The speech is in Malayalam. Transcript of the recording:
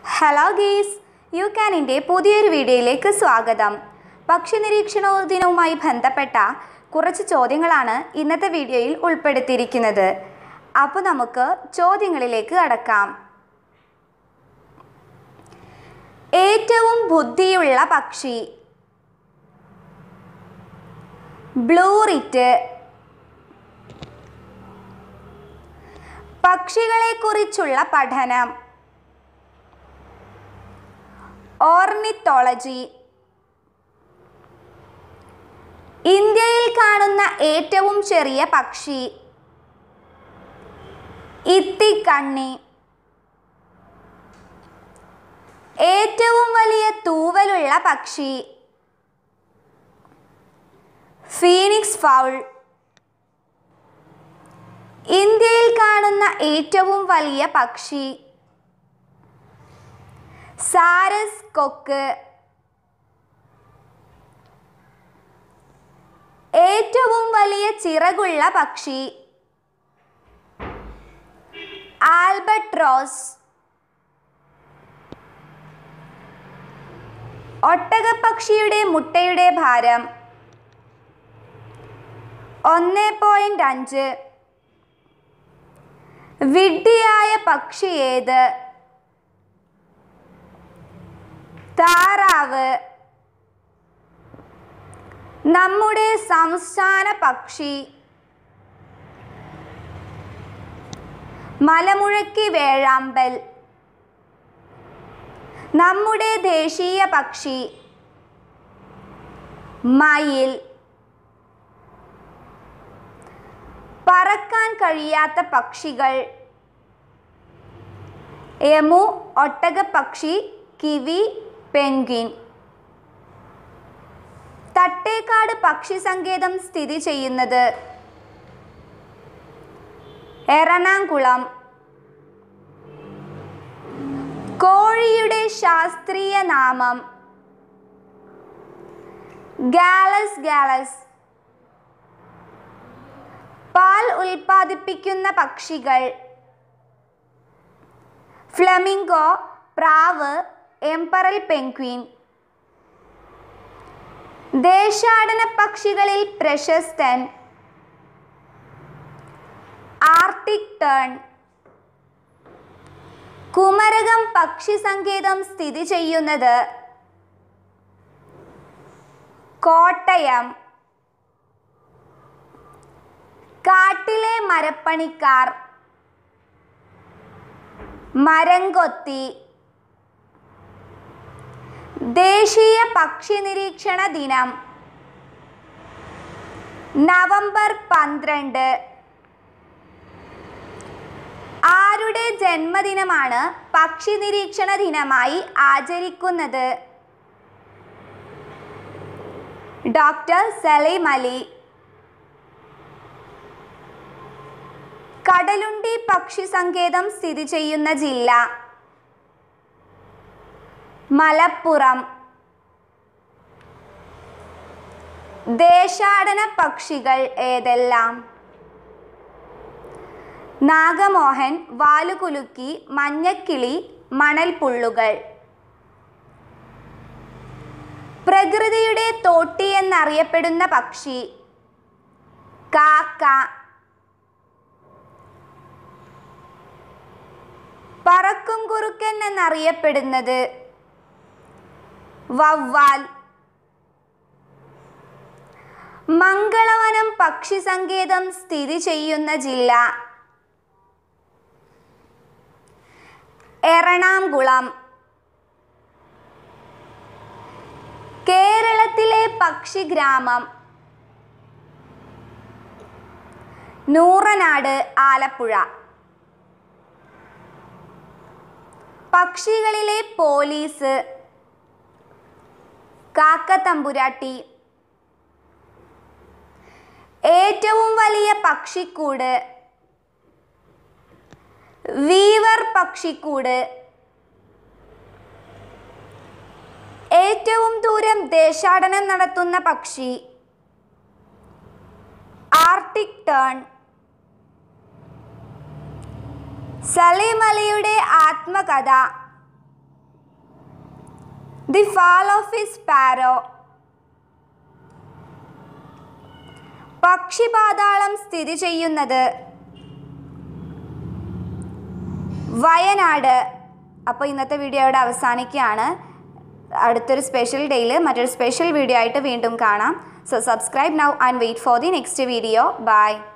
ഹലോ ഗീസ് യു ക്യാനിൻ്റെ പുതിയൊരു വീഡിയോയിലേക്ക് സ്വാഗതം പക്ഷി നിരീക്ഷണ ദിനവുമായി ബന്ധപ്പെട്ട കുറച്ച് ചോദ്യങ്ങളാണ് ഇന്നത്തെ വീഡിയോയിൽ ഉൾപ്പെടുത്തിയിരിക്കുന്നത് അപ്പോൾ നമുക്ക് ചോദ്യങ്ങളിലേക്ക് കടക്കാം ഏറ്റവും ബുദ്ധിയുള്ള പക്ഷി ബ്ലൂറിറ്റ് പക്ഷികളെക്കുറിച്ചുള്ള പഠനം ഓർണിത്തോളജി ഇന്ത്യയിൽ കാണുന്ന ഏറ്റവും ചെറിയ പക്ഷി ഇത്തിക്കണ്ണി ഏറ്റവും വലിയ തൂവലുള്ള പക്ഷി ഫീനിക്സ് ഫൗൾ ഇന്ത്യയിൽ കാണുന്ന ഏറ്റവും വലിയ പക്ഷി സാരസ് കൊക്ക് ഏറ്റവും വലിയ ചിറകുള്ള പക്ഷി ആൽബട്രോസ് ഒട്ടകപ്പക്ഷിയുടെ മുട്ടയുടെ ഭാരം ഒന്ന് പോയിന്റ് അഞ്ച് വിഡ്ഢിയായ പക്ഷി ഏത് താറാവ് നമ്മുടെ സംസ്ഥാന പക്ഷി മലമുഴക്കി വേഴാമ്പൽ നമ്മുടെ ദേശീയ പക്ഷി മയിൽ പറക്കാൻ കഴിയാത്ത പക്ഷികൾ എമു ഒട്ടകപ്പക്ഷി കിവി പെൻഗ്വിൻ തട്ടേക്കാട് പക്ഷി സങ്കേതം സ്ഥിതി ചെയ്യുന്നത് എറണാകുളം കോഴിയുടെ ശാസ്ത്രീയ നാമം ഗാലസ് ഗാലസ് പാൽ ഉൽപ്പാദിപ്പിക്കുന്ന പക്ഷികൾ ഫ്ലമിംഗോ പ്രാവ് എംപറൽ പെൻക്വീൻ ദേശാടന പക്ഷികളിൽ പ്രശസ്തൻ ആർട്ടിക് ടേൺ കുമരകം പക്ഷി സങ്കേതം സ്ഥിതി ചെയ്യുന്നത് കോട്ടയം കാട്ടിലെ മരപ്പണിക്കാർ മരംകൊത്തി ദേശീയ പക്ഷി നിരീക്ഷണ ദിനം നവംബർ പന്ത്രണ്ട് ആരുടെ ജന്മദിനമാണ് പക്ഷി നിരീക്ഷണ ദിനമായി ആചരിക്കുന്നത് ഡോക്ടർ സലീം അലി കടലുണ്ടി പക്ഷി സങ്കേതം സ്ഥിതി ചെയ്യുന്ന ജില്ല മലപ്പുറം ദേശാടന പക്ഷികൾ ഏതെല്ലാം നാഗമോഹൻ വാലുകുലുക്കി മഞ്ഞക്കിളി മണൽപ്പുള്ളുകൾ പ്രകൃതിയുടെ തോട്ടി എന്നറിയപ്പെടുന്ന പക്ഷി കാക്ക പറക്കും കുറുക്കൻ എന്നറിയപ്പെടുന്നത് വവ്വാൽ മംഗളവനം പക്ഷി സങ്കേതം സ്ഥിതി ചെയ്യുന്ന ജില്ല എറണാകുളം കേരളത്തിലെ പക്ഷിഗ്രാമം നൂറനാട് ആലപ്പുഴ പക്ഷികളിലെ പോലീസ് കാക്കത്തമ്പുരാട്ടി ഏറ്റവും വലിയ പക്ഷിക്കൂട് വീവർ പക്ഷിക്കൂട് ഏറ്റവും ദൂരം ദേശാടനം നടത്തുന്ന പക്ഷി ആർട്ടിക് ടേൺ സലീം അലിയുടെ ആത്മകഥ the fall of sparrow പക്ഷിപാതാളം സ്ഥിതി ചെയ്യുന്നത് വയനാട് അപ്പോൾ ഇന്നത്തെ വീഡിയോ ഇവിടെ അവസാനിക്കുകയാണ് അടുത്തൊരു സ്പെഷ്യൽ ഡേയിൽ മറ്റൊരു സ്പെഷ്യൽ വീഡിയോ ആയിട്ട് വീണ്ടും കാണാം so subscribe now and wait for the next video by